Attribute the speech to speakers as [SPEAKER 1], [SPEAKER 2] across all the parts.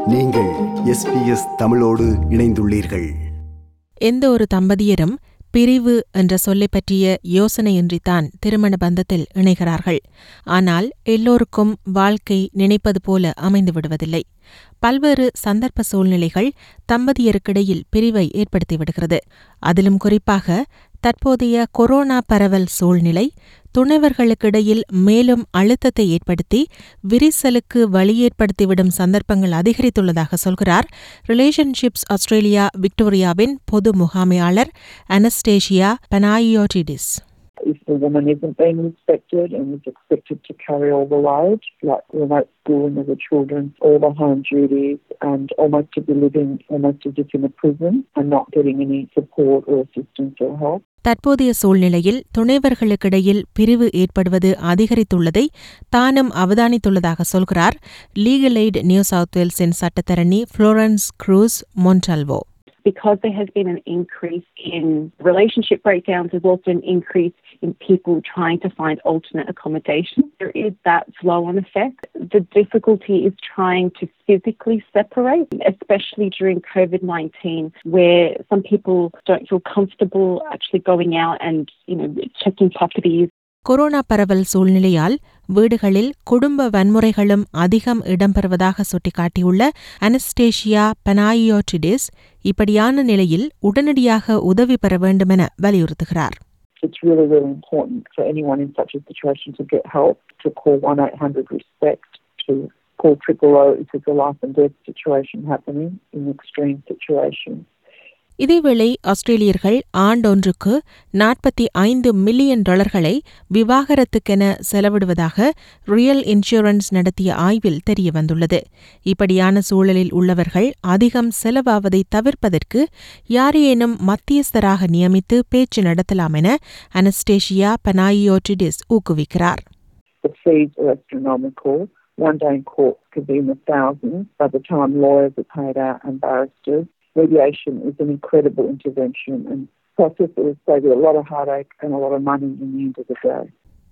[SPEAKER 1] நீங்கள் எஸ்பிஎஸ் தமிழோடு இணைந்துள்ளீர்கள்
[SPEAKER 2] எந்த ஒரு தம்பதியரும் பிரிவு என்ற சொல்லை பற்றிய யோசனையின்றித்தான் திருமண பந்தத்தில் இணைகிறார்கள் ஆனால் எல்லோருக்கும் வாழ்க்கை நினைப்பது போல அமைந்து விடுவதில்லை பல்வேறு சந்தர்ப்ப சூழ்நிலைகள் தம்பதியருக்கிடையில் பிரிவை ஏற்படுத்திவிடுகிறது அதிலும் குறிப்பாக தற்போதைய கொரோனா பரவல் சூழ்நிலை துணைவர்களுக்கிடையில் மேலும் அழுத்தத்தை ஏற்படுத்தி விரிசலுக்கு வழி ஏற்படுத்திவிடும் சந்தர்ப்பங்கள் அதிகரித்துள்ளதாக சொல்கிறார் ரிலேஷன்ஷிப்ஸ் ஆஸ்திரேலியா விக்டோரியாவின் பொது முகாமையாளர் Anastasia Panayotidis
[SPEAKER 3] if the woman isn't being respected and is expected to carry all the load, like remote schooling of the children, all the home duties, and almost to be living almost as if in a prison and not getting any support or assistance or help.
[SPEAKER 2] தற்போதைய சூழ்நிலையில் துணைவர்களுக்கிடையில் பிரிவு ஏற்படுவது அதிகரித்துள்ளதை தானும் அவதானித்துள்ளதாக சொல்கிறார் legal aid New South வேல்ஸின் சட்டத்தரணி Florence Cruz Montalvo
[SPEAKER 4] because there has been an increase in relationship breakdowns, there's also an increase in people trying to find alternate accommodation. There is that flow on effect. The difficulty is trying to physically separate, especially during COVID 19, where some people don't feel comfortable actually going out and, you know, checking properties.
[SPEAKER 2] Corona பரவல் சூழ்நிலையால் வீடுகளில் குடும்ப வன்முறைகளும் அதிகம் இடம்பெறுவதாக சுட்டிக்காட்டியுள்ள anaesthesia பனாயியோட்டிடிஸ் இப்படியான நிலையில் உடனடியாக உதவி பெற வேண்டுமென வலியுறுத்துகிறார்
[SPEAKER 3] It's really, really important for anyone in such a situation to get help, to call 1 800 RESPECT, to call Triple O if there's a life and death situation happening in extreme situations.
[SPEAKER 2] இதேவேளை ஆஸ்திரேலியர்கள் ஆண்டொன்றுக்கு நாற்பத்தி ஐந்து million டாலர்களை விவாகரத்துக்கென செலவிடுவதாக real insurance நடத்திய ஆய்வில் தெரியவந்துள்ளது இப்படியான சூழலில் உள்ளவர்கள் அதிகம் செலவாவதை தவிர்ப்பதற்கு யாரேனும் மத்தியஸ்தராக நியமித்து பேச்சு நடத்தலாம் என அனஸ்டேஷியா பனாயியோட்டிடிஸ் ஊக்குவிக்கிறார்
[SPEAKER 3] The fees are astronomical. One day in court could be in the thousands by the time lawyers are paid out and barristers. Mediation is an incredible intervention and process that will save you a lot of heartache and a lot of money in the end of the day.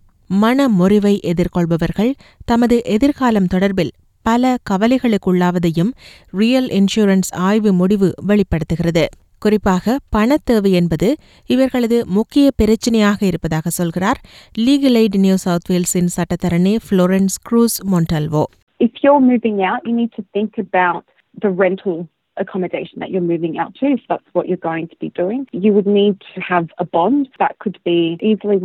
[SPEAKER 2] மன முறிவை எதிர்கொள்பவர்கள் தமது எதிர்காலம் தொடர்பில் பல கவலைகளுக்குள்ளாவதையும் real insurance ஆய்வு முடிவு வெளிப்படுத்துகிறது குறிப்பாக பணத்தேவை என்பது இவர்களது முக்கிய பிரச்சினையாக இருப்பதாக சொல்கிறார் லீகல் எய்ட் நியூ சவுத் வேல்ஸின் சட்டத்தரணி Florence Cruz Montalvo
[SPEAKER 4] If you're moving out, you need to think about the rental accommodation that you're moving out to, if that's what you're going to be doing. You would need to have a bond that could be easily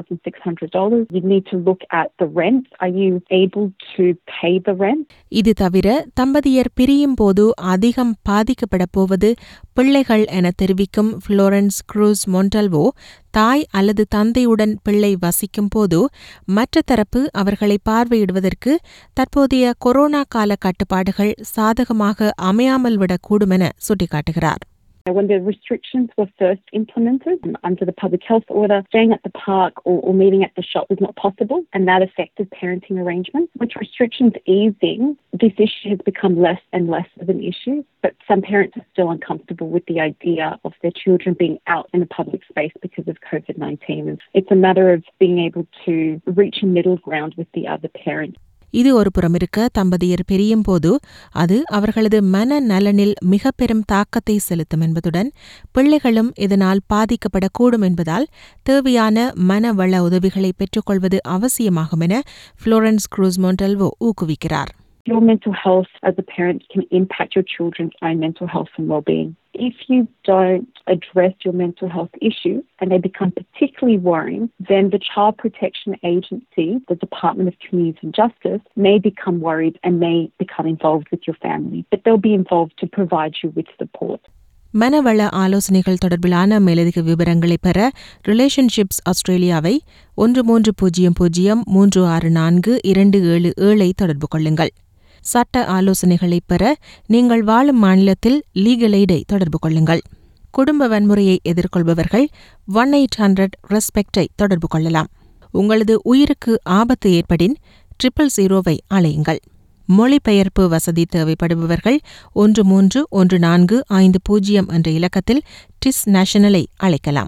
[SPEAKER 4] $1,600. You'd need to look at the rent. Are you able to pay the rent?
[SPEAKER 2] இது தவிர தம்பதியர் பிரியும் போது அதிகம் பாதிக்கப்பட போவது பிள்ளைகள் என தெரிவிக்கும் புளோரன்ஸ் க்ரூஸ் மொன்டல்வோ தாய் அல்லது தந்தையுடன் பிள்ளை வசிக்கும் போது மற்ற தரப்பு அவர்களை பார்வையிடுவதற்கு தற்போதைய கொரோனா கால கட்டுப்பாடுகள் சாதகமாக அமையாமல் விடக்கூடுமென சுட்டிக்காட்டுகிறார்
[SPEAKER 4] When the restrictions were first implemented under the public health order, staying at the park or, or meeting at the shop was not possible, and that affected parenting arrangements. With restrictions easing, this issue has become less and less of an issue, but some parents are still uncomfortable with the idea of their children being out in a public space because of COVID 19. It's a matter of being able to reach a middle ground with the other parent.
[SPEAKER 2] இது ஒரு புறமிருக்க தம்பதியர் பிரியும் போது அது அவர்களது மன நலனில் மிக பெரும் தாக்கத்தை செலுத்தும் என்பதுடன் பிள்ளைகளும் இதனால் பாதிக்கப்படக்கூடும் என்பதால் தேவையான மனவள உதவிகளை பெற்றுக்கொள்வது அவசியமாகும் என புளோரன்ஸ் க்ரூஸ் மொண்டல்வோ ஊக்குவிக்கிறார்
[SPEAKER 4] Your mental health as a parent can impact your children's own mental health and well-being. If you don't address your mental health issues and they become particularly worrying, then the Child Protection Agency, the Department of Community and Justice, may become worried and may become involved with your family. But they'll be involved to provide you with support.
[SPEAKER 2] மனவள ஆலோசனைகள் தொடர்பிலான மேலதிக விவரங்களை பெற relationships ஆஸ்திரேலியாவை ஒன்று மூன்று பூஜ்ஜியம் பூஜ்ஜியம் மூன்று ஆறு நான்கு இரண்டு ஏழு ஏழை தொடர்பு கொள்ளுங்கள் சட்ட ஆலோசனைகளை பெற நீங்கள் வாழும் மாநிலத்தில் லீகல் எய்டை தொடர்பு கொள்ளுங்கள் குடும்ப வன்முறையை எதிர்கொள்பவர்கள் ஒன் எயிட் ஹண்ட்ரட் ரெஸ்பெக்டை தொடர்பு கொள்ளலாம் உங்களது உயிருக்கு ஆபத்து ஏற்படின் ட்ரிபிள் ஜீரோவை அழையுங்கள் மொழிபெயர்ப்பு வசதி தேவைப்படுபவர்கள் ஒன்று மூன்று ஒன்று நான்கு ஐந்து பூஜ்ஜியம் என்ற இலக்கத்தில் டிஸ் நேஷனலை அழைக்கலாம்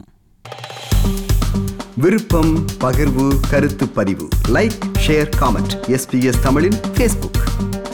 [SPEAKER 1] விருப்பம் பகிர்வு கருத்து பதிவு லைக் ஷேர் காமெண்ட் எஸ்பிஎஸ் தமிழின் ஃபேஸ்புக்